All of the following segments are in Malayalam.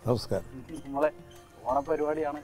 നമസ്കാരം നമ്മളെ ഓണപരിപാടിയാണ്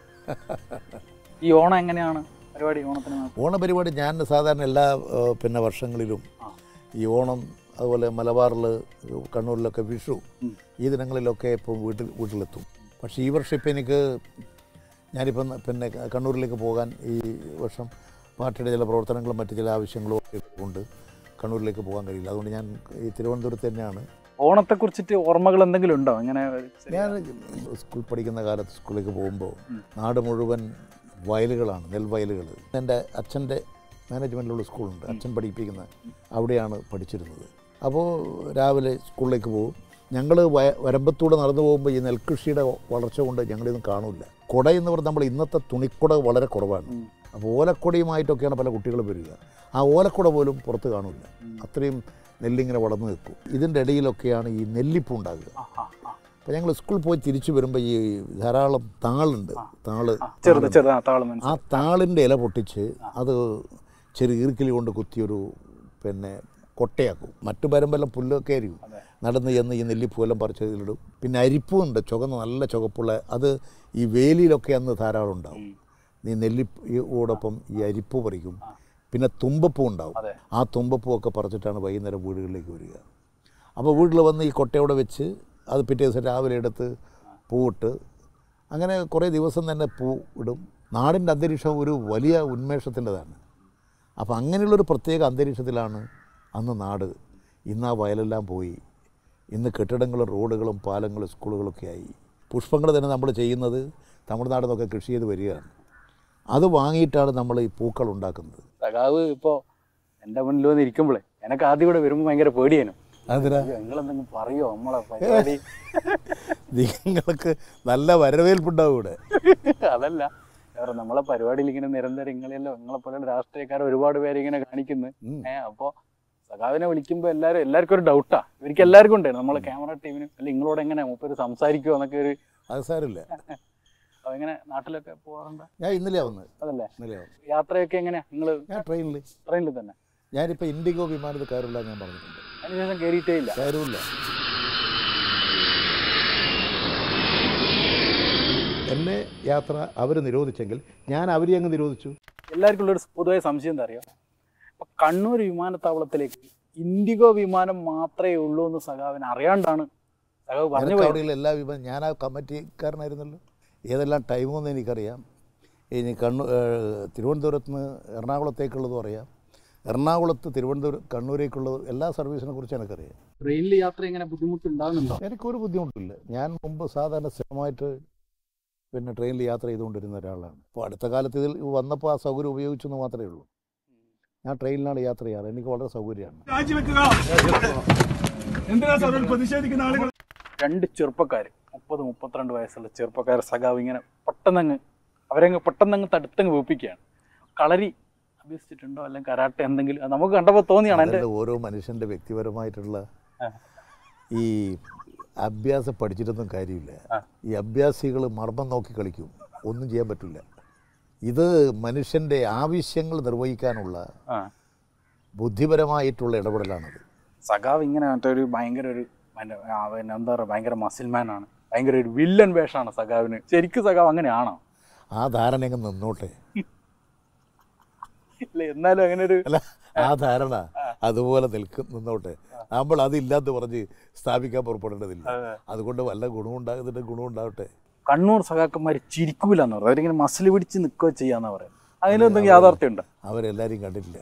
ഈ ഓണം എങ്ങനെയാണ് പരിപാടി ഓണത്തിന് നാ- ഓണപരിപാടി ഞാൻ സാധാരണ എല്ലാ ഏഹ്, പിന്നെ വർഷങ്ങളിലും ആ. ഈ ഓണം അതുപോലെ മലബാറിൽ കണ്ണൂരിലൊക്കെ വിഷു ഉം. ഈ ദിനങ്ങളിലൊക്കെ ഇപ്പം വീട്ടിൽ വീട്ടിലെത്തും പക്ഷേ ഈ വർഷം ഇപ്പം എനിക്ക് ഞാനിപ്പം പിന്നെ കണ്ണൂരിലേക്ക് പോകാൻ ഈ വർഷം പാർട്ടിയുടെ ചില പ്രവർത്തനങ്ങളും മറ്റു ചില ആവശ്യങ്ങളും ഒക്കെ കൊണ്ട് കണ്ണൂരിലേക്ക് പോകാൻ കഴിയില്ല അതുകൊണ്ട് ഞാൻ ഈ തിരുവനന്തപുരത്ത് തന്നെയാണ് ഓണത്തെ കുറിച്ചിട്ട് ഓർമ്മകൾ എന്തെങ്കിലും ഉണ്ടോ ഇങ്ങനെ ഒരു ചെറിയ- ഞാൻ സ്കൂൾ പഠിക്കുന്ന കാലത്ത് സ്കൂളിലേക്ക് പോകുമ്പോൾ ഉം. നാട് മുഴുവൻ വയലുകളാണ് നെൽവയലുകൾ എൻ്റെ അച്ഛൻ്റെ മാനേജ്മെൻറ്റിലുള്ള സ്കൂളുണ്ട് അച്ഛൻ പഠിപ്പിക്കുന്ന അവിടെയാണ് പഠിച്ചിരുന്നത് അപ്പോൾ രാവിലെ സ്കൂളിലേക്ക് പോകും ഞങ്ങൾ വയ വരമ്പത്തൂടെ നടന്നു പോകുമ്പോൾ ഈ നെൽകൃഷിയുടെ വളർച്ച കൊണ്ട് ഞങ്ങളിതൊന്നും കാണില്ല കുട എന്ന് പറഞ്ഞാൽ നമ്മൾ ഇന്നത്തെ തുണിക്കുട വളരെ കുറവാണ് ഉം. അപ്പോൾ ഓലക്കുടയുമായിട്ടൊക്കെയാണ് പല കുട്ടികളും വരിക ആ ഓലക്കുട പോലും പുറത്ത് കാണില്ല ഉം. അത്രയും നെല്ലിങ്ങനെ വളർന്നു നിൽക്കും ഇതിൻ്റെ ഇടയിലൊക്കെയാണ് ഈ നെല്ലിപ്പ് ഉണ്ടാകുക ആ, ആ, ആ. അപ്പോൾ ഞങ്ങൾ സ്കൂളിൽ പോയി തിരിച്ചു വരുമ്പോൾ ഈ ധാരാളം താളുണ്ട് താള് ആ, ചെറുത് ചെറുത് ആ, താളം ആ മനസ്സിലായി താളിൻ്റെ ഇല പൊട്ടിച്ച് അത് ചെറിയ ഈർക്കിലി കൊണ്ട് കുത്തിയൊരു പിന്നെ കൊട്ടയാക്കും മറ്റു പരമ്പെല്ലാം പുല്ലൊക്കെ ആയിരിക്കും അതെ. നടന്ന് ചെന്ന് ഈ നെല്ലിപ്പൂവെല്ലാം പറിച്ച് ഇതിലിടും പിന്നെ അരിപ്പുണ്ട് ചുവന്ന നല്ല ചുവപ്പുള്ള അത് ഈ വേലിയിലൊക്കെ അന്ന് ധാരാളം ഉണ്ടാവും ഉം. ഈ നെല്ലിപ്പോടൊപ്പം ഈ അരിപ്പൂ പറിക്കും പിന്നെ തുമ്പപ്പൂ ഉണ്ടാവും അതെ ആ തുമ്പപ്പൂ ഒക്കെ പറിച്ചിട്ടാണ് വൈകുന്നേരം വീടുകളിലേക്ക് വരിക അപ്പോൾ വീട്ടിൽ വന്ന് ഈ കൊട്ടയോടെ വെച്ച് അത് പിറ്റേ ദിവസം രാവിലെ എടുത്ത് പൂവിട്ട് അങ്ങനെ കുറേ ദിവസം തന്നെ പൂ ഇടും നാടിൻ്റെ അന്തരീക്ഷം ഒരു വലിയ ഉന്മേഷത്തിൻ്റെതാണ് അപ്പോൾ അങ്ങനെയുള്ളൊരു പ്രത്യേക അന്തരീക്ഷത്തിലാണ് അന്ന് നാട് ഇന്ന് ആ വയലെല്ലാം പോയി ഇന്ന് കെട്ടിടങ്ങളും റോഡുകളും പാലങ്ങളും സ്കൂളുകളൊക്കെ ആയി പുഷ്പങ്ങൾ തന്നെ നമ്മൾ ചെയ്യുന്നത് തമിഴ്നാട് നിന്നൊക്കെ കൃഷി ചെയ്ത് വരികയാണ് അത് വാങ്ങിയിട്ടാണ് നമ്മൾ ഈ പൂക്കൾ ഉണ്ടാക്കുന്നത് സഖാവ് ഇപ്പോ എന്റെ മുന്നിൽ വന്ന് ഇരിക്കുമ്പോഴേ എനക്ക് ആദ്യം ഇവിടെ വരുമ്പോൾ ഭയങ്കര പേടിയേനു അതിനാ നിങ്ങൾ എന്തെങ്കിലും പറയോ നമ്മളെ പരിപാടി നിങ്ങൾക്ക് നല്ല വരവേൽപ്പുണ്ടാവും ഇവിടെ അതല്ല വേറെ നമ്മളെ പരിപാടിയിൽ ഇങ്ങനെ നിരന്തരം ഇങ്ങളെയല്ലോ നിങ്ങളെ പോലെ രാഷ്ട്രീയക്കാർ ഒരുപാട് പേര് ഇങ്ങനെ കാണിക്കുന്നു ഉം. ഏഹ് അപ്പോ സഖാവിനെ വിളിക്കുമ്പോ എല്ലാരും എല്ലാവർക്കും ഒരു ഡൗട്ടാ ഇവർക്ക് എല്ലാവർക്കും ഉണ്ടായിരുന്നു നമ്മളെ ക്യാമറ ടീമിനും അല്ല നിങ്ങളോട് എങ്ങനെ മൂപ്പര് സംസാരിക്കുമോ എന്നൊക്കെ ഒരു അത് സാരമില്ല അപ്പൊ എങ്ങനെ നാട്ടിലൊക്കെ പോകാറുണ്ട് ഞാൻ ഇന്നലെ വന്നത് അതല്ലേ ഇന്നലെ വന്നു യാത്രയൊക്കെ എങ്ങനെയാ നിങ്ങൾ ഞാൻ ട്രെയിനിൽ ട്രെയിനിൽ തന്നെ ഞാനിപ്പോൾ ഇൻഡിഗോ വിമാനത്തിൽ കയറില്ല ഞാൻ പറഞ്ഞിട്ടുണ്ട് അതിനുശേഷം കയറിയിട്ടേ ഇല്ല കയറില്ല എന്നെ യാത്ര അവർ നിരോധിച്ചെങ്കിൽ ഞാൻ അവരെ അങ്ങ് നിരോധിച്ചു എല്ലാവർക്കും ഉള്ളൊരു പൊതുവായ സംശയം എന്താ അറിയോ ഇപ്പൊ കണ്ണൂർ വിമാനത്താവളത്തിലേക്ക് ഇൻഡിഗോ വിമാനം മാത്രമേ ഉള്ളൂ എന്ന് സഖാവിന് അറിയാണ്ടാണ് സഖാവ് പറഞ്ഞു എനിക്ക് പോയത് അവിടെയുള്ള എല്ലാ വിമാനം ഞാൻ ആ കമ്മിറ്റിക്കാരനായിരുന്നല്ലോ ഏതെല്ലാം ടൈമെന്ന് എനിക്കറിയാം ഇനി കണ്ണൂർ തിരുവനന്തപുരത്ത് നിന്ന് എറണാകുളത്തേക്കുള്ളതും അറിയാം എറണാകുളത്ത് തിരുവനന്തപുരം കണ്ണൂരേക്കുള്ളത് എല്ലാ സർവീസിനെ കുറിച്ച് എനിക്കറിയാം ട്രെയിനിൽ യാത്ര ഇങ്ങനെ ബുദ്ധിമുട്ടുണ്ടാകുന്നുണ്ടോ എനിക്കൊരു ബുദ്ധിമുട്ടില്ല ഞാൻ മുമ്പ് സാധാരണ സ്ഥിരമായിട്ട് പിന്നെ ട്രെയിനിൽ യാത്ര ചെയ്തുകൊണ്ടിരുന്ന ഒരാളാണ് അപ്പോൾ അടുത്ത കാലത്ത് ഇതിൽ വന്നപ്പോൾ ആ സൗകര്യം ഉപയോഗിച്ചെന്ന് മാത്രമേ ഉള്ളൂ ഞാൻ ട്രെയിനിലാണ് യാത്ര ചെയ്യാറ് എനിക്ക് വളരെ സൗകര്യമാണ് രാജിവെക്കുക എന്തിനാ സാർ ഒരു പ്രതിഷേധിക്കുന്ന ആളുകൾ രണ്ട് ചെറുപ്പക്കാർ മുപ്പത് മുപ്പത്തിരണ്ട് വയസ്സുള്ള ചെറുപ്പക്കാർ സഖാവ് ഇങ്ങനെ പെട്ടെന്നങ്ങ് അവരങ്ങ് പെട്ടെന്നങ്ങ് തടുത്തങ്ങ് വീപ്പിക്കുകയാണ് കളരി അഭ്യസിച്ചിട്ടുണ്ടോ അല്ലെങ്കിൽ കരാട്ടെ എന്തെങ്കിലും അത് നമുക്ക് കണ്ടപ്പോൾ തോന്നിയാണ് എൻ്റെ അതല്ല ഓരോ മനുഷ്യൻ്റെ വ്യക്തിപരമായിട്ടുള്ള ആ. ഈ അഭ്യാസം പഠിച്ചിട്ടൊന്നും കാര്യമില്ല ആ. ഈ അഭ്യാസികൾ മർമ്മം നോക്കി കളിക്കും ഒന്നും ചെയ്യാൻ പറ്റില്ല ഇത് മനുഷ്യൻ്റെ ആവശ്യങ്ങൾ നിർവഹിക്കാനുള്ള ആ ബുദ്ധിപരമായിട്ടുള്ള ഇടപെടലാണത് സഖാവ് ഇങ്ങനെ മറ്റൊരു ഭയങ്കര ഒരു മറ്റേ, ആ, പിന്നെ എന്താ പറയുക ഭയങ്കര മസിൽമാനാണ് ഭയങ്കര ഒരു വില്ലൻ വേഷമാണ് സഖാവിന് ശരിക്കും സഖാവ് അങ്ങനെയാണോ ആ ധാരണ അങ്ങ് നിന്നോട്ടെ ഇല്ല എന്നാലും അങ്ങനെ ഒരു അല്ല ആ ധാരണ അതുപോലെ നിൽക്കും നിന്നോട്ടെ നമ്മൾ അതില്ലാന്ന് പറഞ്ഞ് സ്ഥാപിക്കാൻ പുറപ്പെടേണ്ടതില്ല അതുകൊണ്ട് വല്ല ഗുണവും ഉണ്ടാകുന്നുണ്ട് ഗുണം ഉണ്ടാവട്ടെ കണ്ണൂർ സഖാക്കന്മാർ ചിരിക്കൂല എന്ന് പറയും അവരിങ്ങനെ മസിൽ പിടിച്ച് നിൽക്കുക ചെയ്യാന്ന് പറയാം അതിലെന്തെങ്കിലും യാഥാർത്ഥ്യം ഉണ്ടോ അവരെല്ലാവരും കണ്ടിട്ടില്ല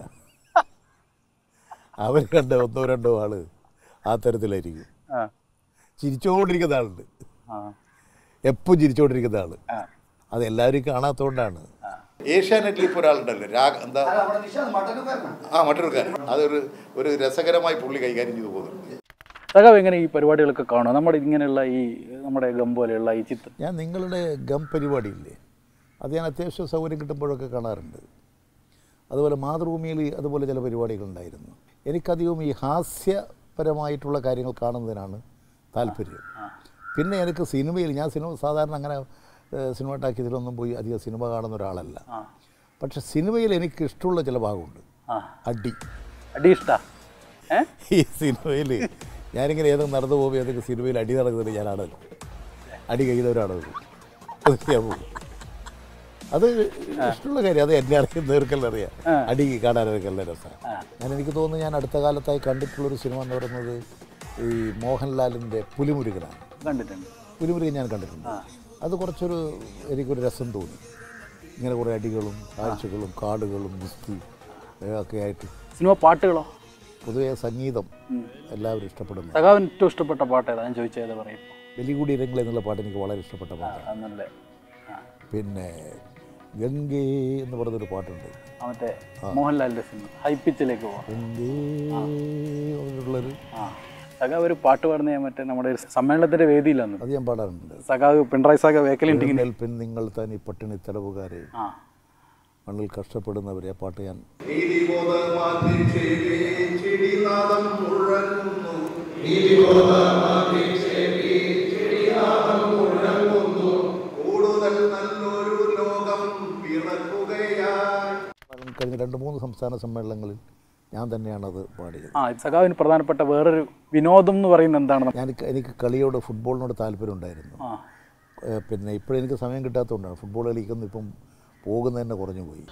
അവർ കണ്ട ഒന്നോ രണ്ടോ ആള് ആ തരത്തിലായിരിക്കും ആ ചിരിച്ചുകൊണ്ടിരിക്കുന്ന ആളുണ്ട് ആ എപ്പോൾ ചിരിച്ചുകൊണ്ടിരിക്കുന്ന ആള് ആ അത് എല്ലാവരും കാണാത്തതുകൊണ്ടാണ് ഏഷ്യാനെറ്റിൽ ഇപ്പോൾ ഒരാളുണ്ടല്ലോ രാഗ എന്താ ആ മറ്റൊരുക്കാരൻ അതൊരു ഒരു രസകരമായി പുള്ളി കൈകാര്യം ചെയ്തു പോകുന്നുണ്ട് സഖാവ് എങ്ങനെ ഈ പരിപാടികളൊക്കെ കാണും നമ്മുടെ ഇങ്ങനെയുള്ള ഈ നമ്മുടെ ഗം പോലെയുള്ള ഈ ചിത്രം ഞാൻ നിങ്ങളുടെ ഗം പരിപാടിയില്ലേ അത് ഞാൻ അത്യാവശ്യം സൗകര്യം കിട്ടുമ്പോഴൊക്കെ കാണാറുണ്ട് അതുപോലെ മാതൃഭൂമിയിൽ അതുപോലെ ചില പരിപാടികളുണ്ടായിരുന്നു എനിക്കധികവും ഈ ഹാസ്യപരമായിട്ടുള്ള കാര്യങ്ങൾ കാണുന്നതിനാണ് താല്പര്യം പിന്നെ എനിക്ക് സിനിമയിൽ ഞാൻ സിനിമ സാധാരണ അങ്ങനെ ഏഹ്, സിനിമ ടാക്കിയതിലൊന്നും പോയി അധികം സിനിമ കാണുന്ന ഒരാളല്ല ആ പക്ഷെ സിനിമയിൽ എനിക്ക് ഇഷ്ടമുള്ള ചില ഭാഗമുണ്ട് ആ അടി അടി ഇഷ്ടാ ഏ ഈ സിനിമയിൽ ഞാനിങ്ങനെ ഏതെങ്കിലും നടന്നു പോകുമ്പോൾ ഏതെങ്കിലും സിനിമയിൽ അടി നടക്കുന്നത് ഞാനാണല്ലോ അടി കഴിയുന്നവരാണ് അത് അതൊക്കെ ഞാൻ പോകും അത് ഇഷ്ടമുള്ള കാര്യം അത് എന്നെ അറിയുന്നവർക്കെല്ലാം അറിയാം അടി കാണാനൊക്കെ നല്ല രസമാണ് ഞാൻ എനിക്ക് തോന്നുന്നു ഞാൻ അടുത്ത കാലത്തായി കണ്ടിട്ടുള്ളൊരു സിനിമ എന്ന് പറയുന്നത് ഈ മോഹൻലാലിൻ്റെ പുലിമുരുകനാണ് കണ്ടിട്ടുണ്ട് പുലിമുരുകൻ ഞാൻ കണ്ടിട്ടുണ്ട് അത് കുറച്ചൊരു എനിക്കൊരു രസം തോന്നി ഇങ്ങനെ കുറേ അടികളും കാഴ്ചകളും കാടുകളും ഗുസ്തി ഒക്കെ ആയിട്ട് സിനിമ പാട്ടുകളോ പൊതുവെ സംഗീതം എല്ലാവരും ഇഷ്ടപ്പെടുന്നു സഖാവിന് ഏറ്റവും ഇഷ്ടപ്പെട്ട പാട്ട് ഏതാ ഞാൻ ചോദിച്ചത് പറയും വെലികൂടി ഇരങ്ങൾ എന്നുള്ള പാട്ട് എനിക്ക് വളരെ ഇഷ്ടപ്പെട്ട പാട്ടാണ് അന്നല്ലേ ആ പിന്നെ ഗംഗേ എന്ന് പറഞ്ഞൊരു പാട്ടുണ്ട് ആ, മറ്റേ മോഹൻലാലിന്റെ സിനിമ ഹൈപ്പിച്ചിലേക്ക് പോവാം ഗംഗേ പറഞ്ഞിട്ടുള്ളൊരു ആ സഖാവ് ഒരു പാട്ട് പാടുന്ന ഞാൻ മറ്റേ നമ്മുടെ ഒരു സമ്മേളനത്തിന്റെ വേദിയിലാണ് അത് ഞാൻ പാടാറുണ്ട് സഖാവ് പിണറായി സഖാവ് വേക്കലുണ്ടെങ്കിൽ പിൻ നിങ്ങൾ തനി പട്ടിണി തടവുകാരെ ആ മണ്ണിൽ കഷ്ടപ്പെടുന്നവരെ ആ പാട്ട് ഞാൻ നീതിബോധമാക്കി ചെവി ചെടിനാദം മുഴങ്ങുന്നു കൂടുതൽ നല്ലൊരു ലോകം പിറക്കുകയായി കഴിഞ്ഞ രണ്ട് മൂന്ന് സംസ്ഥാന സമ്മേളനങ്ങളിൽ ഞാൻ തന്നെയാണത് പാടിയത് ആ സഖാവിന് പ്രധാനപ്പെട്ട വേറൊരു വിനോദം എന്ന് പറയുന്നത് എന്താണ് ഞാൻ എനിക്ക് കളിയോട് ഫുട്ബോളിനോട് താല്പര്യം ഉണ്ടായിരുന്നു ആ ഏഹ് പിന്നെ ഇപ്പോഴെനിക്ക് സമയം കിട്ടാത്തതുകൊണ്ടാണ് ഫുട്ബോൾ കളിക്കൊന്നും ഇപ്പം പോകുന്നത് തന്നെ കുറഞ്ഞു പോയി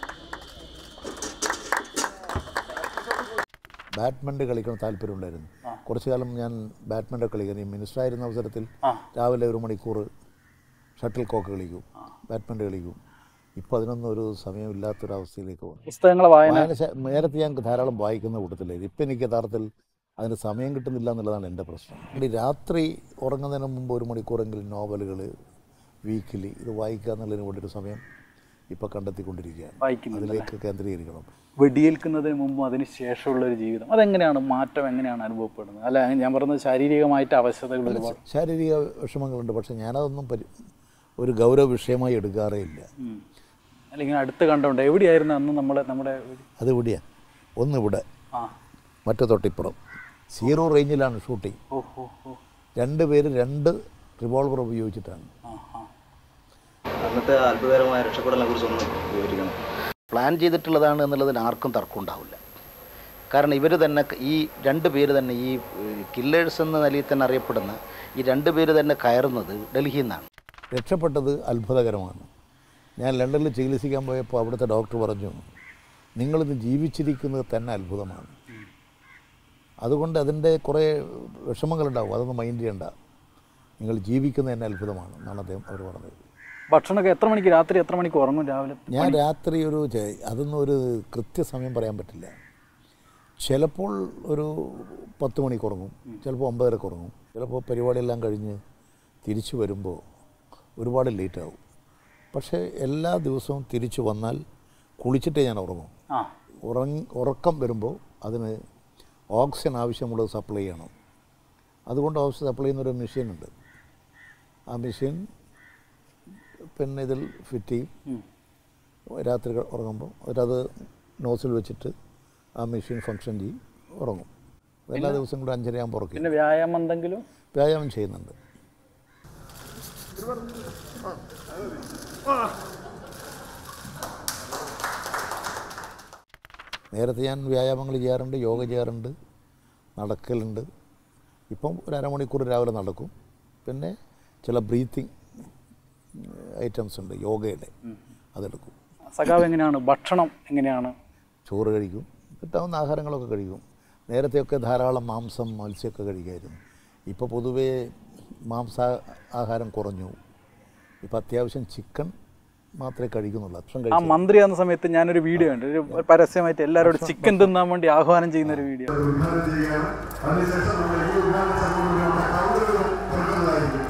ബാഡ്മിൻ്റൺ കളിക്കണം താല്പര്യം ഉണ്ടായിരുന്നു കുറച്ചു കാലം ഞാൻ ബാഡ്മിൻ്റൺ കളിക്കുന്നു ഈ മിനിസ്റ്റർ ആയിരുന്ന അവസരത്തിൽ ആ. രാവിലെ ഒരു മണിക്കൂർ ഷട്ടിൽ കോക്ക് കളിക്കും ബാഡ്മിൻ്റൺ കളിക്കും ഇപ്പം അതിനൊന്നും ഒരു സമയമില്ലാത്തൊരവസ്ഥയിലേക്ക് വന്നു പുസ്തകങ്ങളെ വായന വായനശ- നേരത്തെ ഞാൻ ധാരാളം വായിക്കുന്ന കൂട്ടത്തിലായിരുന്നു ഇപ്പം എനിക്ക് യഥാർത്ഥത്തിൽ അതിന് സമയം കിട്ടുന്നില്ല എന്നുള്ളതാണ് എൻ്റെ പ്രശ്നം ഈ രാത്രി ഉറങ്ങുന്നതിന് മുമ്പ് ഒരു മണിക്കൂറെങ്കിലും നോവലുകൾ വീക്കിലി ഇത് വായിക്കുക എന്നുള്ളതിന് വേണ്ടി ഒരു സമയം ഇപ്പോൾ കണ്ടെത്തിക്കൊണ്ടിരിക്കുകയാണ് വായിക്കുന്നില്ല അതിലേക്ക് കേന്ദ്രീകരിക്കണം വെടിയേൽക്കുന്നതിന് മുമ്പും അതിന് ശേഷമുള്ള ഒരു ജീവിതം അതെങ്ങനെയാണ് മാറ്റം എങ്ങനെയാണ് അനുഭവപ്പെടുന്നത് അല്ല ഞാൻ പറയുന്നത് ശാരീരികമായിട്ട് അവശതകൾ ഒരുപാട് ശാരീരിക വിഷമങ്ങളുണ്ട് പക്ഷേ ഞാനതൊന്നും പരി ഒരു ഗൗരവ വിഷയമായി എടുക്കാറേ ഇല്ല ഉം. അല്ലെങ്കിൽ അടുത്ത് കണ്ടുകൊണ്ട് എവിടെയായിരുന്നു അന്ന് നമ്മളെ നമ്മുടെ ഒരു- അതിവിടെയാണ് ഒന്നിവിടെ ആ മറ്റു തൊട്ടിപ്പുറം സീറോ റേഞ്ചിലാണ് ഷൂട്ടിംഗ് ഓ ഓ ഓ രണ്ട് പേര് രണ്ട് റിവോൾവർ ഉപയോഗിച്ചിട്ടാണ് ആ ആ അന്നത്തെ അത്ഭുതകരമായ രക്ഷപ്പെടലിനെ കുറിച്ചൊന്ന് വിവരിക്കണം പ്ലാൻ ചെയ്തിട്ടുള്ളതാണ് എന്നുള്ളതിന് ആർക്കും തർക്കം ഉണ്ടാവില്ല കാരണം ഇവർ തന്നെ ഈ രണ്ട് പേര് തന്നെ ഈ കില്ലേഴ്സ് എന്ന നിലയിൽ തന്നെ അറിയപ്പെടുന്ന ഈ രണ്ട് പേര് തന്നെ കയറുന്നത് ഡൽഹിയിൽ നിന്നാണ് രക്ഷപ്പെട്ടത് അത്ഭുതകരമാണ് ഞാൻ ലണ്ടനിൽ ചികിത്സിക്കാൻ പോയപ്പോൾ അവിടുത്തെ ഡോക്ടർ പറഞ്ഞു നിങ്ങളിത് ജീവിച്ചിരിക്കുന്നത് തന്നെ അത്ഭുതമാണ് അതുകൊണ്ട് അതിൻ്റെ കുറേ വിഷമങ്ങളുണ്ടാവും അതൊന്നും മൈൻഡ് ചെയ്യണ്ട നിങ്ങൾ ജീവിക്കുന്നത് തന്നെ അത്ഭുതമാണ് എന്നാണ് അദ്ദേഹം അവർ പറഞ്ഞത് ഭക്ഷണമൊക്കെ എത്ര മണിക്ക് രാത്രി എത്ര മണിക്ക് ഉറങ്ങും രാവിലെ ഞാൻ രാത്രി ഒരു ചെ- അതൊന്നും ഒരു കൃത്യസമയം പറയാൻ പറ്റില്ല ചിലപ്പോൾ ഒരു പത്ത് മണിക്ക് ഉറങ്ങും ചിലപ്പോൾ ഒമ്പതരക്ക് ഉറങ്ങും ചിലപ്പോൾ പരിപാടിയെല്ലാം കഴിഞ്ഞ് തിരിച്ചു വരുമ്പോൾ ഒരുപാട് ലേറ്റ് ആവും പക്ഷേ എല്ലാ ദിവസവും തിരിച്ചു വന്നാൽ കുളിച്ചിട്ടേ ഞാൻ ഉറങ്ങും ആ ഉറങ്ങി ഉറക്കം വരുമ്പോൾ അതിന് ഓക്സിജൻ ആവശ്യമുള്ളത് സപ്ലൈ ചെയ്യണം അതുകൊണ്ട് ഓക്സിജൻ സപ്ലൈ ചെയ്യുന്നൊരു മെഷീനുണ്ട് ആ മെഷീൻ പിന്നെ ഇതിൽ ഫിറ്റ് ചെയ്യും ഉം. രാത്രി ക- ഉറങ്ങുമ്പോൾ അവരത് നോസിൽ വെച്ചിട്ട് ആ മെഷീൻ ഫങ്ഷൻ ചെയ്യും ഉറങ്ങും എല്ലാ ദിവസവും കൂടെ അഞ്ചരയാകുമ്പോൾ ഉറക്കും പിന്നെ വ്യായാമം എന്തെങ്കിലും വ്യായാമം ചെയ്യുന്നുണ്ട് നേരത്തെ ഞാൻ വ്യായാമങ്ങൾ ചെയ്യാറുണ്ട് യോഗ ചെയ്യാറുണ്ട് നടക്കലുണ്ട് ഇപ്പം ഒരു അരമണിക്കൂർ രാവിലെ നടക്കും പിന്നെ ചില ബ്രീത്തിങ് ഐറ്റംസ് ഉണ്ട് യോഗയുടെ അതെടുക്കും സഖാവ് എങ്ങനെയാണ് ഭക്ഷണം എങ്ങനെയാണ് ചോറ് കഴിക്കും കിട്ടാവുന്ന ആഹാരങ്ങളൊക്കെ കഴിക്കും നേരത്തെയൊക്കെ ധാരാളം മാംസം മത്സ്യമൊക്കെ കഴിക്കായിരുന്നു ഇപ്പോൾ പൊതുവേ മാംസ ആഹാരം കുറഞ്ഞു ഇപ്പോൾ അത്യാവശ്യം ചിക്കൻ മാത്രമേ കഴിക്കുന്നുള്ളൂ ഭക്ഷണം ആ കഴിച്ചു മന്ത്രി ആകുന്ന സമയത്ത് ഞാനൊരു വീഡിയോ കണ്ടു ഒരു പരസ്യമായിട്ട് എല്ലാവരോടും ചിക്കൻ തിന്നാൻ വേണ്ടി ആഹ്വാനം ചെയ്യുന്ന ഒരു വീഡിയോ ഉദ്ഘാടനം ചെയ്യുകയാണ് അതിനുശേഷം നമ്മൾ ഈ ഉദ്ഘാടന സംഘം നമ്മുടെ കൗണ്ടറുകൾ തുറക്കുന്നതായിരിക്കും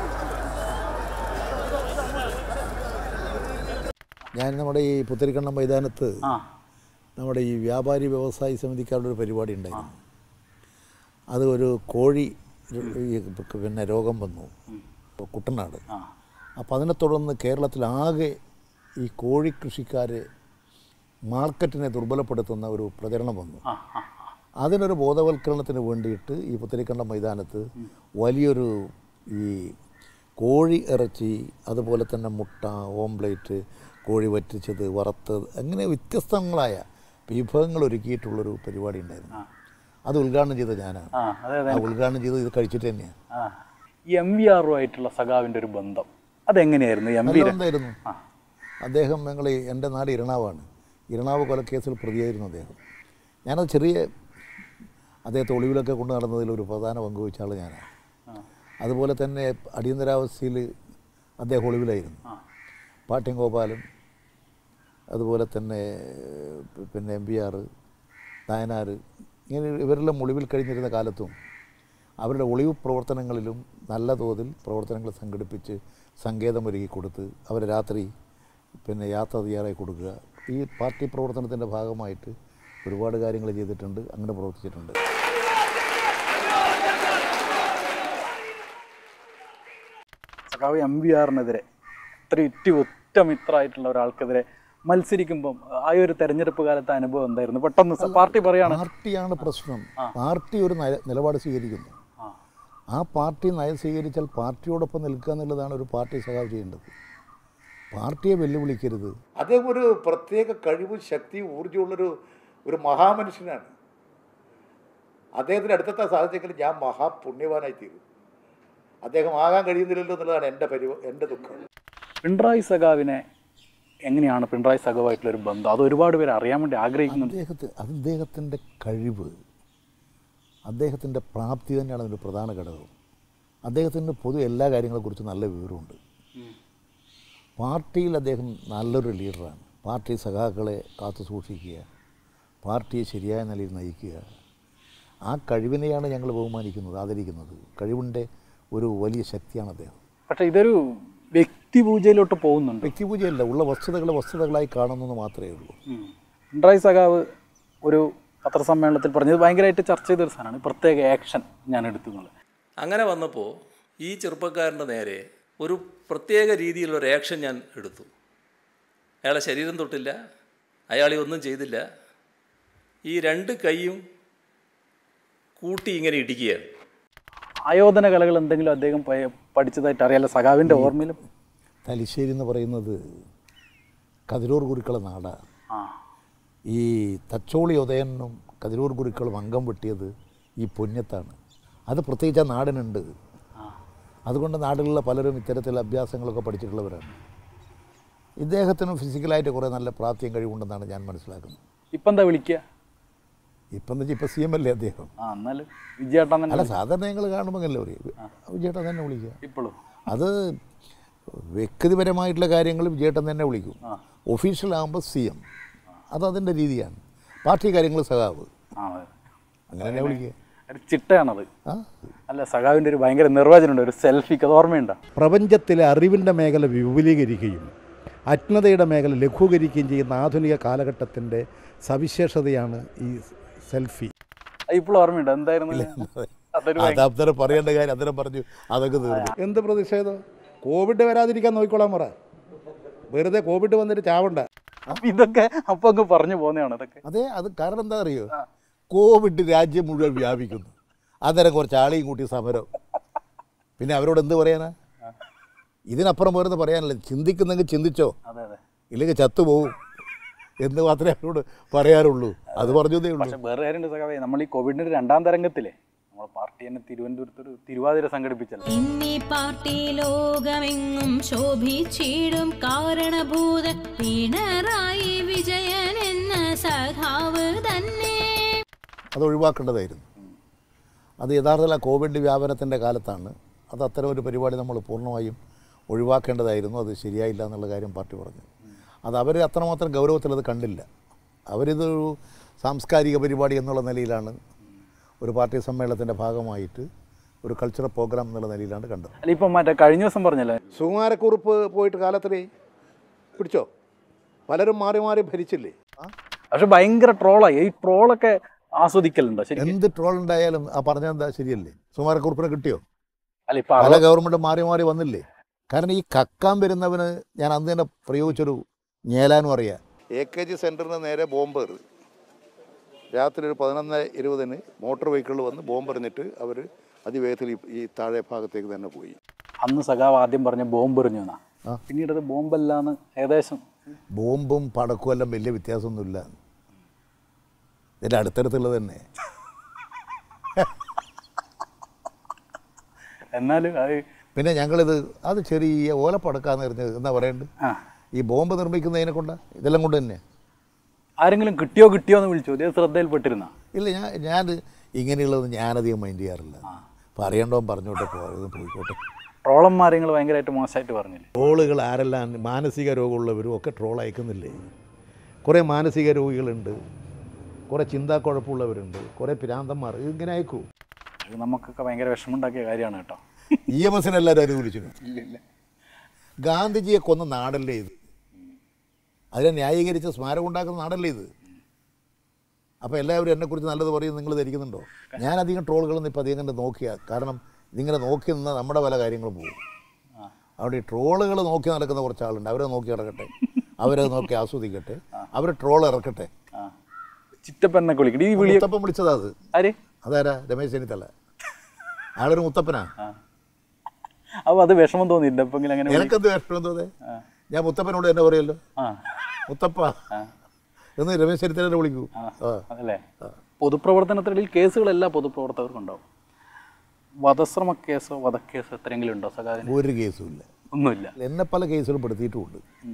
ഞാൻ നമ്മുടെ ഈ പുത്തരിക്കണ്ണം മൈതാനത്ത് ആ നമ്മുടെ ഈ വ്യാപാരി വ്യവസായി സമിതിക്കാരുടെ ഒരു പരിപാടി ഉണ്ടായിരുന്നു അത് ഒരു കോഴി ഈ പിന്നെ രോഗം വന്നു കുട്ടനാട് ആ അപ്പോൾ അതിനെ തുടർന്ന് കേരളത്തിലാകെ ഈ കോഴി കൃഷിക്കാർ മാർക്കറ്റിനെ ദുർബലപ്പെടുത്തുന്ന ഒരു പ്രചരണം വന്നു ആ ആ അതിനൊരു ബോധവൽക്കരണത്തിന് വേണ്ടിയിട്ട് ഈ പുത്തരിക്കണ്ട മൈതാനത്ത് വലിയൊരു ഈ കോഴി ഇറച്ചി അതുപോലെ തന്നെ മുട്ട ഓംപ്ലേറ്റ് കോഴി വറ്റിച്ചത് വറുത്തത് അങ്ങനെ വ്യത്യസ്തങ്ങളായ വിഭവങ്ങൾ ഒരുക്കിയിട്ടുള്ളൊരു പരിപാടി ഉണ്ടായിരുന്നു അത് ഉദ്ഘാടനം ചെയ്തത് ഞാനാണ് ആ അതെ അതെ ആ ഉദ്ഘാടനം ചെയ്തത് ഇത് കഴിച്ചിട്ട് തന്നെയാണ് ആ ഈ എം വി ആറുമായിട്ടുള്ള സഖാവിൻ്റെ ഒരു ബന്ധം അതെങ്ങനെയായിരുന്നു എം വി നല്ല ബന്ധമായിരുന്നു അദ്ദേഹം ഞങ്ങൾ എൻ്റെ നാട് ഇരണാവാണ് ഇരണാവ് കൊലക്കേസിൽ പ്രതിയായിരുന്നു അദ്ദേഹം ഞാനത് ചെറിയ അദ്ദേഹത്തെ ഒളിവിലൊക്കെ കൊണ്ടു നടന്നതിൽ ഒരു പ്രധാന പങ്ക് വഹിച്ച ആൾ ഞാനാണ് അതുപോലെ തന്നെ അടിയന്തരാവസ്ഥയിൽ അദ്ദേഹം ഒളിവിലായിരുന്നു പാട്യം ഗോപാലൻ അതുപോലെ തന്നെ ഏഹ്, പിന്നെ എം പി ആർ നായനാർ ഇങ്ങനെ ഇവരെല്ലാം ഒളിവിൽ കഴിഞ്ഞിരുന്ന കാലത്തും അവരുടെ ഒളിവ് പ്രവർത്തനങ്ങളിലും നല്ല തോതിൽ പ്രവർത്തനങ്ങൾ സംഘടിപ്പിച്ച് സങ്കേതമൊരുക്കി കൊടുത്ത് അവരെ രാത്രി പിന്നെ യാത്ര തയ്യാറായി കൊടുക്കുക ഈ പാർട്ടി പ്രവർത്തനത്തിൻ്റെ ഭാഗമായിട്ട് ഒരുപാട് കാര്യങ്ങൾ ചെയ്തിട്ടുണ്ട് അങ്ങനെ പ്രവർത്തിച്ചിട്ടുണ്ട് സഖാവ് എം വി ആറിനെതിരെ ഇത്ര ഇറ്റി ഒറ്റ മിത്രമായിട്ടുള്ള ഒരാൾക്കെതിരെ മത്സരിക്കുമ്പം ആ ഒരു തെരഞ്ഞെടുപ്പ് കാലത്തെ അനുഭവം എന്തായിരുന്നു പെട്ടെന്ന് സ- പാർട്ടി പറയാണ് പാർട്ടിയാണ് പ്രശ്നം പാർട്ടി ഒരു നയ- നിലപാട് സ്വീകരിക്കുന്നു ആ. ആ പാർട്ടി നയം സ്വീകരിച്ചാൽ പാർട്ടിയോടൊപ്പം നിൽക്കുക എന്നുള്ളതാണ് ഒരു പാർട്ടി സഖാവ് ചെയ്യേണ്ടത് പാർട്ടിയെ വെല്ലുവിളിക്കരുത് അദ്ദേഹം ഒരു പ്രത്യേക കഴിവും ശക്തിയും ഊർജ്ജമുള്ളൊരു ഒരു മഹാമനുഷ്യനാണ് അദ്ദേഹത്തിന് അടുത്തെത്താൻ സാധിച്ചെങ്കിൽ ഞാൻ മഹാപുണ്യവാനായി തീരും അദ്ദേഹം ആകാൻ കഴിയുന്നില്ലല്ലോ എന്നുള്ളതാണ് എൻ്റെ പരിവ എൻ്റെ ദുഃഖം പിണറായി സഖാവിനെ എങ്ങനെയാണ് പിണറായി സഖാവായിട്ടുള്ള ഒരു ബന്ധം അത് ഒരുപാട് പേര് അറിയാൻ വേണ്ടി ആഗ്രഹിക്കുന്നുണ്ട് അദ്ദേഹത്തിന് അദ്ദേഹത്തിൻ്റെ കഴിവ് അദ്ദേഹത്തിൻ്റെ പ്രാപ്തി തന്നെയാണ് അതിൻ്റെ പ്രധാന ഘടകം അദ്ദേഹത്തിന് പൊതു എല്ലാ കാര്യങ്ങളെക്കുറിച്ചും നല്ല വിവരമുണ്ട് പാർട്ടിയിൽ അദ്ദേഹം നല്ലൊരു ലീഡറാണ് പാർട്ടി സഖാക്കളെ കാത്തു സൂക്ഷിക്കുക പാർട്ടിയെ ശരിയായ നിലയിൽ നയിക്കുക ആ കഴിവിനെയാണ് ഞങ്ങൾ ബഹുമാനിക്കുന്നത് ആദരിക്കുന്നത് കഴിവിൻ്റെ ഒരു വലിയ ശക്തിയാണ് അദ്ദേഹം പക്ഷേ ഇതൊരു വ്യക്തിപൂജയിലോട്ട് പോകുന്നുണ്ട് വ്യക്തിപൂജയല്ല ഉള്ള വസ്തുതകളെ വസ്തുതകളായി കാണുന്നെന്ന് മാത്രമേ ഉള്ളൂ ഉം. പിണറായി സഖാവ് ഒരു പത്രസമ്മേളനത്തിൽ പറഞ്ഞത് ഭയങ്കരമായിട്ട് ചർച്ച ചെയ്തൊരു സാധനമാണ് പ്രത്യേക ആക്ഷൻ ഞാൻ എടുത്തു എന്നുള്ളത് അങ്ങനെ വന്നപ്പോൾ ഈ ചെറുപ്പക്കാരൻ്റെ നേരെ ഒരു പ്രത്യേക രീതിയിലുള്ള ഒരു ആക്ഷൻ ഞാൻ എടുത്തു അയാളെ ശരീരം തൊട്ടില്ല അയാളെ ഒന്നും ചെയ്തില്ല ഈ രണ്ട് കൈയും കൂട്ടി ഇങ്ങനെ ഇടിക്കുകയാണ് ആയോധന കലകൾ എന്തെങ്കിലും അദ്ദേഹം പയ- പഠിച്ചതായിട്ട് അറിയാലോ സഖാവിൻ്റെ ഓർമ്മയിലും തലശ്ശേരി എന്ന് പറയുന്നത് കതിരൂർ ഗുരുക്കള നാടാണ് ആ ഈ തച്ചോളി ഉദയനും കതിരൂർ ഗുരുക്കളും അംഗം വെട്ടിയത് ഈ പുണ്യത്താണ് അത് പ്രത്യേകിച്ച് ആ നാടിനുണ്ട് അതുകൊണ്ട് നാട്ടിലുള്ള പലരും ഇത്തരത്തിൽ അഭ്യാസങ്ങളൊക്കെ പഠിച്ചിട്ടുള്ളവരാണ് ഇദ്ദേഹത്തിനും ഫിസിക്കലായിട്ട് കുറേ നല്ല പ്രാപ്തിയും കഴിവുണ്ടെന്നാണ് ഞാൻ മനസ്സിലാക്കുന്നത് ഇപ്പം എന്താ വിളിക്കുക ഇപ്പം എന്ന് വെച്ചാൽ ഇപ്പം സി എം അല്ലേ അദ്ദേഹം ആ എന്നാലും വിജയേട്ടൻ തന്നെ അല്ല സാധാരണ ഞങ്ങൾ കാണുമ്പോൾ അല്ലേ പറയും വിജയേട്ടൻ തന്നെ വിളിക്കുക ഇപ്പോഴും അത് വ്യക്തിപരമായിട്ടുള്ള കാര്യങ്ങൾ വിജയേട്ടൻ തന്നെ വിളിക്കും ഒഫീഷ്യൽ ആകുമ്പോൾ സി എം അത് അതിൻ്റെ രീതിയാണ് പാർട്ടി കാര്യങ്ങൾ സഖാവ് ആ അതെ. അങ്ങനെ തന്നെ വിളിക്കുക ഒരു ചിട്ടയാണത് ആ അല്ല സഖാവിൻ്റെ ഒരു ഭയങ്കര നിർവചനമുണ്ട് ഒരു സെൽഫിക്ക് അത് ഓർമ്മയുണ്ടോ പ്രപഞ്ചത്തിലെ അറിവിൻ്റെ മേഖല വിപുലീകരിക്കുകയും അജ്ഞതയുടെ മേഖല ലഘൂകരിക്കുകയും ചെയ്യുന്ന ആധുനിക കാലഘട്ടത്തിൻ്റെ സവിശേഷതയാണ് ഈ സെൽഫി അത് ഇപ്പോഴും ഓർമ്മയുണ്ടോ എന്തായിരുന്നു അതൊരു അത് അന്നേരം പറയേണ്ട കാര്യം അന്നേരം പറഞ്ഞു അതൊക്കെ തീർന്നു എന്ത് പ്രതിഷേധം കോവിഡ് വരാതിരിക്കാൻ നോക്കിക്കോളാൻ പറ വെറുതെ കോവിഡ് വന്നിട്ട് ചാവണ്ട അപ്പൊ ഇതൊക്കെ അപ്പൊ അങ്ങ് പറഞ്ഞു പോകുന്നതാണ് ഇതൊക്കെ അതെ അത് കാരണം എന്താ അറിയോ കോവിഡ് രാജ്യം മുഴുവൻ വ്യാപിക്കുന്നു അന്നേരം കുറച്ച് ആളെയും കൂട്ടി സമരം പിന്നെ അവരോട് എന്ത് പറയാനാ ഇതിനപ്പുറം പോരെന്ന് പറയാനല്ല ചിന്തിക്കുന്നെങ്കിൽ ചിന്തിച്ചോ അതെ അതെ ഇല്ലെങ്കിൽ ചത്തുപോകും എന്ന് മാത്രമേ അവരോട് പറയാറുള്ളൂ അത് പറഞ്ഞതേ ഉള്ളൂ പക്ഷെ വേറെ കാര്യമുണ്ട് സഖാവേ നമ്മൾ ഈ കോവിഡിന്റെ രണ്ടാം തരംഗത്തിലെ നമ്മുടെ പാർട്ടി തന്നെ തിരുവനന്തപുരത്ത് ഒരു തിരുവാതിര സംഘടിപ്പിച്ചല്ലോ ഇന്നീ പാർട്ടി ലോകമെങ്ങും ശോഭിച്ചിടും കാരണഭൂതൻ പിണറായി വിജയൻ എന്ന സഖാവ് തന്നെ അത് ഒഴിവാക്കേണ്ടതായിരുന്നു അത് യഥാർത്ഥത്തിൽ ആ കോവിഡ് വ്യാപനത്തിൻ്റെ കാലത്താണ് അത് അത്തരം ഒരു പരിപാടി നമ്മൾ പൂർണ്ണമായും ഒഴിവാക്കേണ്ടതായിരുന്നു അത് ശരിയായില്ല എന്നുള്ള കാര്യം പാർട്ടി പറഞ്ഞു അത് അവർ അത്രമാത്രം ഗൗരവത്തിൽ അത് കണ്ടില്ല അവരിതൊരു സാംസ്കാരിക പരിപാടി എന്നുള്ള നിലയിലാണ് ഒരു പാർട്ടി സമ്മേളനത്തിൻ്റെ ഭാഗമായിട്ട് ഒരു കൾച്ചറൽ പ്രോഗ്രാം എന്നുള്ള നിലയിലാണ് കണ്ടത് അല്ല ഇപ്പം മറ്റേ കഴിഞ്ഞ ദിവസം പറഞ്ഞല്ലേ സുകുമാരക്കുറുപ്പ് പോയിട്ട് കാലത്തിലേ പിടിച്ചോ പലരും മാറി മാറി ഭരിച്ചില്ലേ പക്ഷെ ഭയങ്കര ട്രോളായി ഈ ട്രോളൊക്കെ ആസ്വദിക്കലുണ്ടോ ശരി എന്ത് ട്രോൾ ഉണ്ടായാലും ആ പറഞ്ഞതെന്താ ശരിയല്ലേ സുമാരക്കുറിപ്പിനെ കിട്ടിയോ അല്ല ഇപ്പൊ പല അറുപത് ഗവൺമെൻറ് മാറി മാറി വന്നില്ലേ കാരണം ഈ കക്കാൻ വരുന്നവന് ഞാൻ അന്ന് തന്നെ പ്രയോഗിച്ചൊരു ഞേലാനും അറിയാം എ കെ ജി സെൻറ്ററിന് നേരെ ബോംബ് എറി രാത്രി ഒരു പതിനൊന്ന് ഇരുപതിന് മോട്ടോർ വെഹിക്കിളിൽ വന്ന് ബോംബ് എറിഞ്ഞിട്ട് അവർ അതിവേഗത്തിൽ ഈ- ഈ താഴെ ഭാഗത്തേക്ക് തന്നെ പോയി അന്ന് സഖാവ് ആദ്യം പറഞ്ഞ ബോംബ് എറിഞ്ഞു എന്നാ ആ. പിന്നീട് അത് ബോംബല്ലാന്ന് ഏകദേശം ബോംബും പടക്കും എല്ലാം വലിയ വ്യത്യാസമൊന്നുമില്ല ഇതിൻ്റെ അടുത്തടുത്തുള്ളത് തന്നെ എന്നാലും അത് പിന്നെ ഞങ്ങളിത് അത് ചെറിയ ഓലപ്പടക്കാന്ന് എറിഞ്ഞത് എന്താ പറയണ്ട് ആ ഈ ബോംബ് നിർമ്മിക്കുന്നതിനെ കൊണ്ടാ ഇതെല്ലാം കൊണ്ട് തന്നെ ആരെങ്കിലും കിട്ടിയോ കിട്ടിയോ എന്ന് വിളിച്ചു ഇതേ ശ്രദ്ധയിൽപ്പെട്ടിരുന്ന ഇല്ല ഞാൻ ഞാൻ ഇങ്ങനെയുള്ളത് ഞാനധികം മൈൻഡ് ചെയ്യാറില്ല പറയണ്ടോ പറഞ്ഞോട്ടെ പോ- പോയിക്കോട്ടെ ട്രോളന്മാരെ നിങ്ങൾ ഭയങ്കരമായിട്ട് മോശമായിട്ട് പറഞ്ഞില്ലേ ട്രോളുകൾ ആരെല്ലാം മാനസിക രോഗമുള്ളവരും ഒക്കെ ട്രോൾ അയക്കുന്നില്ലേ കുറേ മാനസിക രോഗികളുണ്ട് കുറേ ചിന്താക്കുഴപ്പമുള്ളവരുണ്ട് കുറേ പിരാന്തന്മാർ ഇങ്ങനെ അയക്കൂ അത് നമുക്കൊക്കെ ഭയങ്കര വിഷമമുണ്ടാക്കിയ കാര്യമാണ് കേട്ടോ ഇ എം എസിന് എല്ലാവരും അനുകൂലിച്ചു ഗാന്ധിജിയെ കൊന്ന നാടല്ലേ ഇത് അതിനെ ന്യായീകരിച്ച് സ്മാരകം ഉണ്ടാക്കുന്ന നാടല്ലേ ഇത് അപ്പോൾ എല്ലാവരും എന്നെക്കുറിച്ച് നല്ലത് പറയും നിങ്ങൾ ധരിക്കുന്നുണ്ടോ ഞാൻ അധികം ട്രോളുകളൊന്നും ഇപ്പോൾ അധികം കണ്ട് നോക്കിയാൽ കാരണം ഇതിങ്ങനെ നോക്കി നിന്നാൽ നമ്മുടെ പല കാര്യങ്ങളും പോകും അവിടെ ഈ ട്രോളുകൾ നോക്കി നടക്കുന്ന കുറച്ച് ആളുണ്ട് അവരെ നോക്കി നടക്കട്ടെ അവരെ നോക്കി ആസ്വദിക്കട്ടെ അവർ ട്രോൾ ഇറക്കട്ടെ ആ ചിറ്റപ്പന്നൊക്കെ വിളിക്കട്ടെ ഈ വിളി മുത്തപ്പൻ വിളിച്ചതാ അത് ആര് അതാരാ രമേശ് ചെന്നിത്തല ആളൊരു മുത്തപ്പനാ അപ്പോൾ അത് വിഷമം തോന്നിയില്ല ഇപ്പം അങ്ങനെ വിളി- എനക്കെന്ത് വിഷമം തോന്നേ ഞാൻ മുത്തപ്പനോട് തന്നെ പറയുമല്ലോ ആ മുത്തപ്പ എന്ന് രമേശ് ചെന്നിത്തലനെ വിളിക്കൂ ആ അതല്ലേ പൊതുപ്രവർത്തനത്തിനിടയിൽ കേസുകളെല്ലാ പൊതുപ്രവർത്തകർക്കും ഉണ്ടാവും വധശ്രമ കേസോ വധക്കേസോ എത്രയെങ്കിലും ഉണ്ടോ സഖാവിന് ഒരു കേസും ഇല്ല ഒന്നുമില്ല എന്നെ പല കേസുകളും പെടുത്തിയിട്ടുമുണ്ട്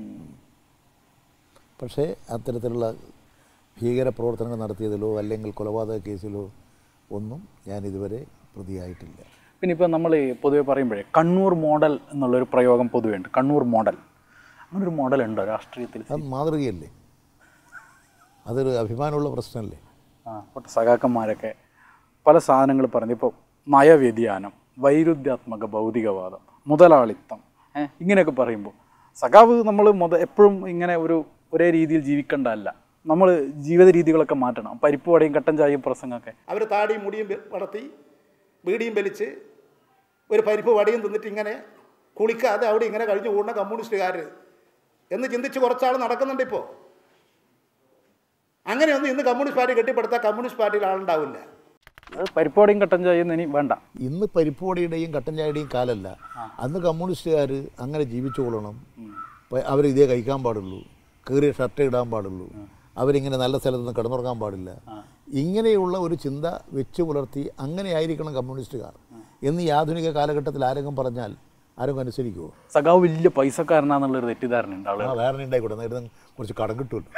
പക്ഷേ അത്തരത്തിലുള്ള ഭീകര പ്രവർത്തനങ്ങൾ നടത്തിയതിലോ അല്ലെങ്കിൽ കൊലപാതക കേസിലോ ഒന്നും ഞാൻ ഇതുവരെ പ്രതിയായിട്ടില്ല പിന്നെ ഇപ്പം നമ്മൾ പൊതുവെ പറയുമ്പോഴേ കണ്ണൂർ മോഡൽ എന്നുള്ളൊരു പ്രയോഗം പൊതുവെ ഉണ്ട് കണ്ണൂർ മോഡൽ അങ്ങനെ ഒരു മോഡൽ ഉണ്ടോ രാഷ്ട്രീയത്തിൽ അത് മാതൃകയല്ലേ അതൊരു അഭിമാനമുള്ള പ്രശ്നമല്ലേ ആ പോട്ടെ സഖാക്കന്മാരൊക്കെ പല സാധനങ്ങൾ പറഞ്ഞു ഇപ്പോൾ നയവ്യതിയാനം വൈരുദ്ധ്യാത്മക ഭൗതികവാദം മുതലാളിത്തം ഏ, ഇങ്ങനെയൊക്കെ പറയുമ്പോൾ സഖാവ് നമ്മൾ മുത എപ്പോഴും ഇങ്ങനെ ഒരു ഒരേ രീതിയിൽ ജീവിക്കേണ്ടതല്ല നമ്മൾ ജീവിത രീതികളൊക്കെ മാറ്റണം പരിപ്പ് വടയും കട്ടൻ ചായയും പ്രസംഗമൊക്കെ അവർ താടിയും മുടിയും വെ- വളർത്തി ബീഡിയും വലിച്ച് ഒരു പരിപ്പ് വടിയും തിന്നിട്ട് ഇങ്ങനെ കുളിക്കാതെ അവിടെ ഇങ്ങനെ കഴിഞ്ഞു കൂടുന്ന കമ്മ്യൂണിസ്റ്റുകാർ എന്ന് ചിന്തിച്ച് കുറച്ചാൾ നടക്കുന്നുണ്ട് ഇപ്പോൾ അങ്ങനെയൊന്നും ഇന്ന് കമ്മ്യൂണിസ്റ്റ് പാർട്ടി കെട്ടിപ്പടുത്താൽ കമ്മ്യൂണിസ്റ്റ് പാർട്ടിയിൽ ആളുണ്ടാവില്ല അത് പരിപ്പ് വടയും കട്ടൻ ചായയും ഇനി വേണ്ട ഇന്ന് പരിപ്പുവടിയുടെയും കട്ടൻ ചായയുടെയും കാലല്ല അന്ന് കമ്മ്യൂണിസ്റ്റുകാർ അങ്ങനെ ജീവിച്ചു കൊള്ളണം അവർ ഇതേ കഴിക്കാൻ പാടുള്ളൂ കീറിയ ഷർട്ട് ഇടാൻ പാടുള്ളൂ അവരിങ്ങനെ നല്ല സ്ഥലത്ത് നിന്ന് കിടന്നുറങ്ങാൻ പാടില്ല ഇങ്ങനെയുള്ള ഒരു ചിന്ത വെച്ച് പുലർത്തി അങ്ങനെ ആയിരിക്കണം കമ്മ്യൂണിസ്റ്റുകാർ എന്ന് ഈ ആധുനിക കാലഘട്ടത്തിൽ ആരെങ്കിലും പറഞ്ഞാൽ ആരെങ്കിലും അനുസരിക്കുമോ സഖാവ് വലിയ പൈസക്കാരനാന്നുള്ളൊരു തെറ്റിദ്ധാരണ ഉണ്ട് ആളുകൾ ആ ധാരണ ഉണ്ടായിക്കോട്ടെ നേരത്തെ കുറച്ച് കടം കിട്ടുമല്ലോ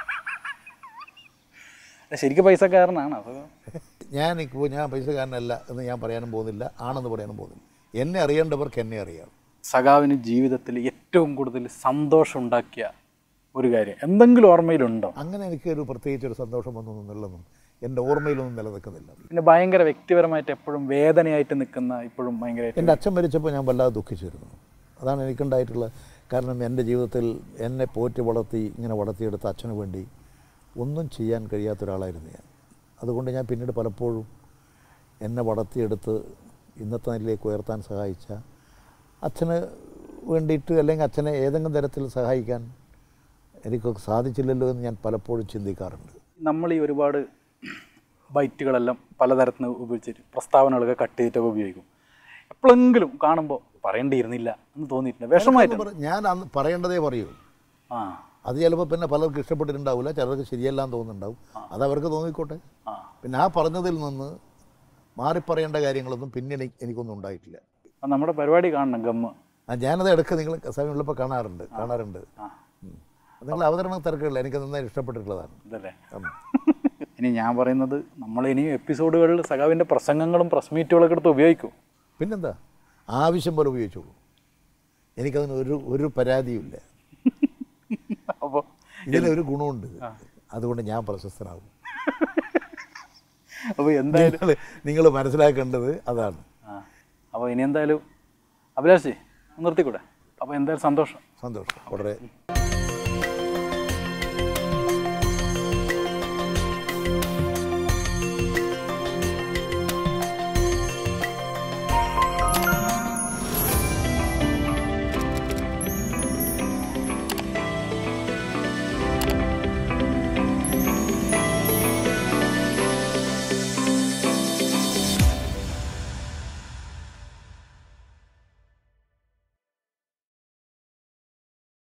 ശരിക്കും പൈസക്കാരനാണ് അത് ഞാൻ ഇപ്പോൾ ഞാൻ പൈസക്കാരനല്ല എന്ന് ഞാൻ പറയാനും പോകുന്നില്ല ആണെന്ന് പറയാനും പോകുന്നില്ല എന്നെ അറിയേണ്ടവർക്ക് എന്നെ അറിയാം സഖാവിന് ജീവിതത്തിൽ ഏറ്റവും കൂടുതൽ സന്തോഷം ഉണ്ടാക്കിയ ഒരു കാര്യം എന്തെങ്കിലും ഓർമ്മയിലുണ്ടോ അങ്ങനെ എനിക്കൊരു പ്രത്യേകിച്ച് ഒരു സന്തോഷം വന്നൊന്നും നിലനിന്നും എൻ്റെ ഓർമ്മയിലൊന്നും നിലനിൽക്കുന്നില്ല പിന്നെ ഭയങ്കര വ്യക്തിപരമായിട്ട് എപ്പോഴും വേദനയായിട്ട് നിൽക്കുന്ന ഇപ്പോഴും ഭയങ്കരമായിട്ട് എൻ്റെ അച്ഛൻ മരിച്ചപ്പോൾ ഞാൻ വല്ലാതെ ദുഃഖിച്ചിരുന്നു അതാണ് എനിക്കുണ്ടായിട്ടുള്ള കാരണം എൻ്റെ ജീവിതത്തിൽ എന്നെ പോറ്റി വളർത്തി ഇങ്ങനെ വളർത്തിയെടുത്ത അച്ഛന് വേണ്ടി ഒന്നും ചെയ്യാൻ കഴിയാത്ത ഒരാളായിരുന്നു ഞാൻ അതുകൊണ്ട് ഞാൻ പിന്നീട് പലപ്പോഴും എന്നെ വളർത്തിയെടുത്ത് ഇന്നത്തെ നിലയിലേക്ക് ഉയർത്താൻ സഹായിച്ച അച്ഛന് വേണ്ടിയിട്ട് അല്ലെങ്കിൽ അച്ഛനെ ഏതെങ്കിലും തരത്തിൽ സഹായിക്കാൻ എനിക്കൊക്കെ സാധിച്ചില്ലല്ലോ എന്ന് ഞാൻ പലപ്പോഴും ചിന്തിക്കാറുണ്ട് നമ്മൾ ഈ ഒരുപാട് ബൈറ്റുകളെല്ലാം പലതരത്തിൽ ഉപയോഗിച്ചിട്ട് പ്രസ്താവനകളൊക്കെ കട്ട് ചെയ്തിട്ടൊക്കെ ഉപയോഗിക്കും എപ്പോഴെങ്കിലും കാണുമ്പോൾ പറയേണ്ടിയിരുന്നില്ല എന്ന് തോന്നിയിട്ടില്ല വിഷമായിട്ടുണ്ട് പറ- ഞാൻ അന്ന് പറയേണ്ടതേ പറയൂ ആ അത് ചിലപ്പോൾ പിന്നെ പലർക്കും ഇഷ്ടപ്പെട്ടിട്ടുണ്ടാവില്ല ചിലർക്ക് ശരിയല്ലാന്ന് തോന്നുന്നുണ്ടാവും അത് അവർക്ക് തോന്നിക്കോട്ടെ ആ. പിന്നെ ആ പറഞ്ഞതിൽ നിന്ന് മാറിപ്പറയേണ്ട കാര്യങ്ങളൊന്നും പിന്നെ എനിക്ക് എനിക്കൊന്നും ഉണ്ടായിട്ടില്ല അത് നമ്മുടെ പരിപാടി കാണണം ഗമ്മ് ആ, ഞാനത് ഇടയ്ക്ക് നിങ്ങൾ സമയമുള്ളപ്പോൾ കാണാറുണ്ട് കാണാറുണ്ട് ഉം. അത് നിങ്ങൾ അവതരണ തിരക്കുകളില്ല എനിക്ക് നന്നായി ഇഷ്ടപ്പെട്ടിട്ടുള്ളതാണ് ഇതല്ലേ ഉം. ഇനി ഞാൻ പറയുന്നത് നമ്മൾ ഇനി എപ്പിസോഡുകളിൽ സഖാവിൻ്റെ പ്രസംഗങ്ങളും പ്രസ് മീറ്റുകളൊക്കെ എടുത്ത് ഉപയോഗിക്കും പിന്നെന്താ ആവശ്യം പോലെ ഉപയോഗിച്ചോളൂ എനിക്കതിന് ഒരു ഒരു പരാതിയുമില്ല അപ്പോൾ ഇതിനൊരു ഗുണമുണ്ട് അതുകൊണ്ട് ഞാൻ പ്രശസ്തനാകും അപ്പോൾ എന്തായാലും നിങ്ങൾ നിങ്ങൾ മനസ്സിലാക്കേണ്ടത് അതാണ് ആ അപ്പോൾ ഇനി എന്തായാലും അഭിലാഷേ നിർത്തിക്കൂടെ അപ്പോൾ എന്തായാലും സന്തോഷം സന്തോഷം വളരെ